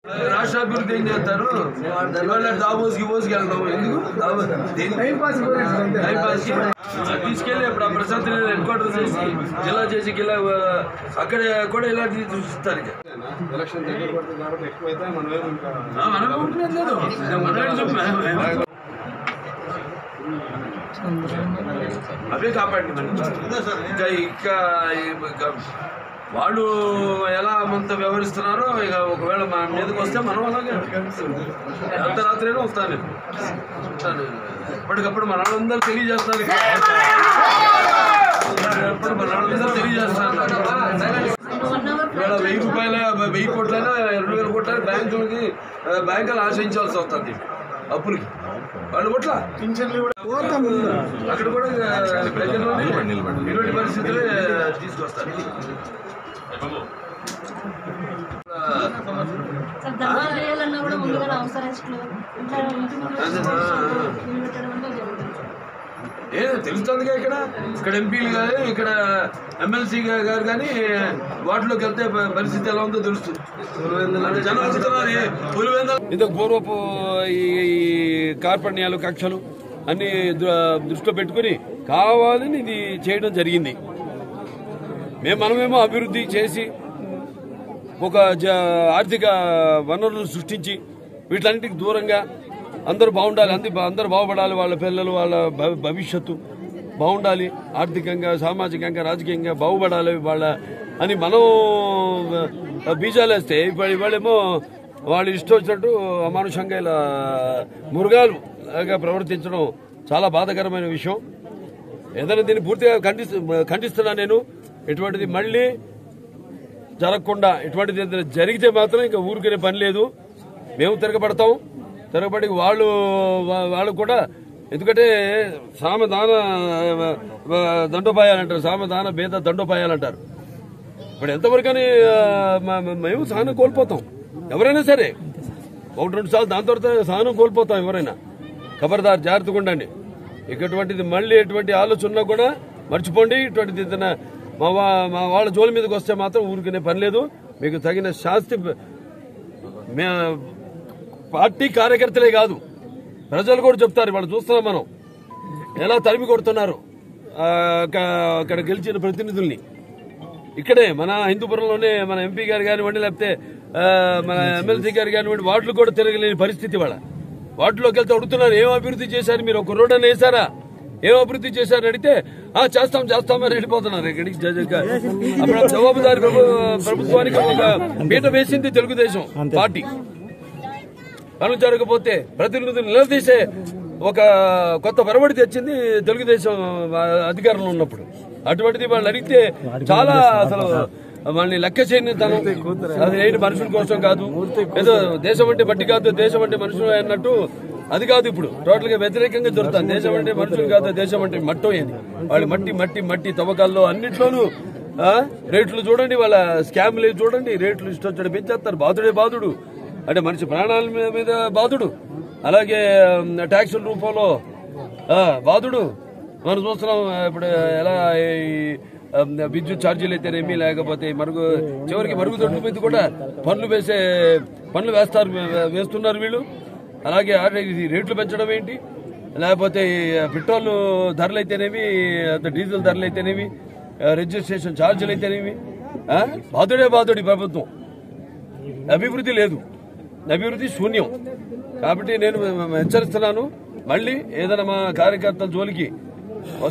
రాష్ట్ర అభివృద్ధి ఏం చేస్తారు ఇవాళ దాబోస్ గిబోస్కి వెళ్తాం ఎందుకు దాబోస్ దేనికి? టైం పాస్కి. అది తీసుకెళ్ళి ఇప్పుడు ఆ ప్రశాంత్ హెడ్ క్వార్టర్ చేసి జిల్లా చేసి జిల్లా ఆ, అక్కడ కూడా ఇలా చూస్తారు ఇక. ఎలక్షన్ దగ్గర పడుతుంది కాబట్టి ఎక్కువైతే మనమే ఇంకా ఆ, మనమే ఉంటున్నది లేదు మనమే చెప్పు. అవే కాపాడండి మరి ఇంకా ఇంకా ఇంకా వాళ్ళు ఎలా మనతో వ్యవహరిస్తున్నారో ఇక ఒకవేళ మన మీదకి వస్తే మనం అలాగే ఎంత రాత్రి అయినా వస్తాను నేను. వస్తాను ఎప్పటికప్పుడు మన వాళ్ళందరూ తెలియజేస్తారు ఎప్పుడు మన వాళ్ళందరూ తెలియజేస్తారు ఇవాళ వెయ్యి రూపాయల వెయ్యి కోట్లైనా రెండు వేల కోట్లైనా బ్యాంకులకి బ్యాంకులు ఆశ్రయించాల్సి వస్తుంది అప్పులకి వాళ్ళు కొట్ల అక్కడ కూడా ప్రజల్లోని ఇటువంటి పరిస్థితులే తీసుకొస్తారు సార్ ధర్నాలు చేయాలన్నా కూడా ముందుగా అవసరాలు ఇట్లా ఇంటి ముందు ఇల్లు పెట్టడం అంటే జరుగుతుంది ఏ తెలుస్తుందిగా ఇక్కడ ఇక్కడ ఎంపీలు కానీ ఇక్కడ ఎమ్మెల్సీ గారు కానీ వాటిలోకి వెళ్తే ప- పరిస్థితి ఎలా ఉందో తెలుస్తుంది అంటే జనం అడుగుతున్నారు ఏ పులివెందుల ఇంతకు పూర్వపు ఈ ఈ కార్పణ్యాలు కక్షలు అన్ని దృ- దృష్టిలో పెట్టుకుని కావాలని ఇది చేయడం జరిగింది మేము మనమేమో అభివృద్ధి చేసి ఒక జ- ఆర్థిక వనరులు సృష్టించి వీటన్నిటికి దూరంగా అందరూ బాగుండాలి అంది అందరూ బాగుపడాలి వాళ్ళ పిల్లలు వాళ్ళ భ- భవిష్యత్తు బాగుండాలి ఆర్థికంగా సామాజికంగా రాజకీయంగా బాగుపడాలి వాళ్ళ అని మనం ఆ, బీజాలు వేస్తే ఇప్పుడు ఇవాళేమో వాళ్ళు ఇష్టం వచ్చినట్టు అమానుషంగా ఇలా మురుగాలు లాగా ప్రవర్తించడం చాలా బాధాకరమైన విషయం ఏదైనా దీన్ని పూర్తిగా ఖండిస్తు ఖండిస్తున్నా నేను ఇటువంటిది మళ్ళీ జరగకుండా ఇటువంటిది ఏదైనా జరిగితే మాత్రం ఇంకా ఊరికనే పని లేదు మేము తిరగబడతాం తిరగబడి వాళ్ళు వా- వాళ్ళు కూడా ఎందుకంటే సామదాన దండోపాయాలంటారు సామదాన భేద దండోపాయాలంటారు ఇప్పుడు ఎంతవరకని ఆ, మ- మ- మేము సహనం కోల్పోతాం ఎవరైనా సరే ఒకటి రెండు సార్లు దాని తర్వాత సహనం కోల్పోతాం ఎవరైనా ఖబర్దార్ జాగ్రత్తగా ఉండండి ఇక ఇటువంటిది మళ్ళీ ఎటువంటి ఆలోచన ఉన్నా కూడా మర్చిపోండి ఇటువంటిది ఏదైనా మా వా- మా వాళ్ళ జోలి మీదకి వస్తే మాత్రం ఊరికనే పని లేదు మీకు తగిన శాస్తి మే పార్టీ కార్యకర్తలే కాదు ప్రజలు కూడా చెప్తారు వాళ్ళు చూస్తున్నాం మనం ఎలా తరిమి కొడుతున్నారు ఆ, అక్క- అక్కడ గెలిచిన ప్రతినిధుల్ని ఇక్కడే మన హిందూపురంలోనే మన ఎంపీ గారు కానివ్వండి లేకపోతే ఆ, మన ఎమ్మెల్సీ గారు కానివ్వండి వాటిలో కూడా తిరగలేని పరిస్థితి వాళ్ళ వాటిలోకి వెళ్తే అడుగుతున్నారు ఏం అభివృద్ధి చేశారు మీరు ఒక రోడ్ అని వేసారా ఏం అభివృద్ధి చేశారు అడిగితే ఆ చేస్తాం చేస్తామని వెళ్ళిపోతున్నారు ఇక్కడికి జ- జ- అప్పుడు జవాబుదారి ప్రభు- ప్రభుత్వానికి ఒక పీట వేసింది తెలుగుదేశం పార్టీ పనులు జరగకపోతే ప్రతినిధులు నిలదీసే ఒక కొత్త పరబడి తెచ్చింది తెలుగుదేశం అధికారంలో ఉన్నప్పుడు అటువంటిది వాళ్ళు అడిగితే చాలా అసలు వాళ్ళని లెక్క చేయని తను అది ఏంటి మనుషుల కోసం కాదు ఏదో దేశం అంటే బట్టి కాదు దేశం అంటే మనుషులు అన్నట్టు అది కాదు ఇప్పుడు టోటల్ గా వ్యతిరేకంగా జరుగుతుంది దేశం అంటే మనుషులు కాదు దేశం అంటే మట్టో ఏంది వాళ్ళు మట్టి మట్టి మట్టి తవ్వకాల్లో అన్నిట్లోనూ ఆ, రేట్లు చూడండి వాళ్ళ స్కామ్లు చూడండి రేట్లు ఇష్టం వచ్చాడు పెంచేస్తారు బాధుడే బాధుడు అంటే మనిషి ప్రాణాల మీద- మీద బాధుడు అలాగే ఉమ్, ట్యాక్సుల రూపంలో ఆ, బాధుడు మనం చూస్తున్నాం ఆ, ఇప్పుడు ఎలా ఈ, ఉమ్, విద్యుత్ ఛార్జీలు అయితేనేమి లేకపోతే మరుగు చివరికి మరుగుదొడ్ల మీద కూడా పన్ను వేసే పన్ను వేస్తారు వే- వేస్తున్నారు వీళ్ళు అలాగే ఆ ఇది రేట్లు పెంచడం ఏంటి లేకపోతే ఈ పెట్రోల్ ధరలు అయితేనేమి అదే డీజిల్ ధరలు అయితేనేమి ఆ, రిజిస్ట్రేషన్ ఛార్జీలు అయితేనేమి ఆ, బాధుడే బాధుడి ప్రభుత్వం అభివృద్ధి లేదు అభివృద్ధి శూన్యం కాబట్టి నేను హెచ్చరిస్తున్నాను మళ్ళీ ఏదైనా మా కార్యకర్తల జోలికి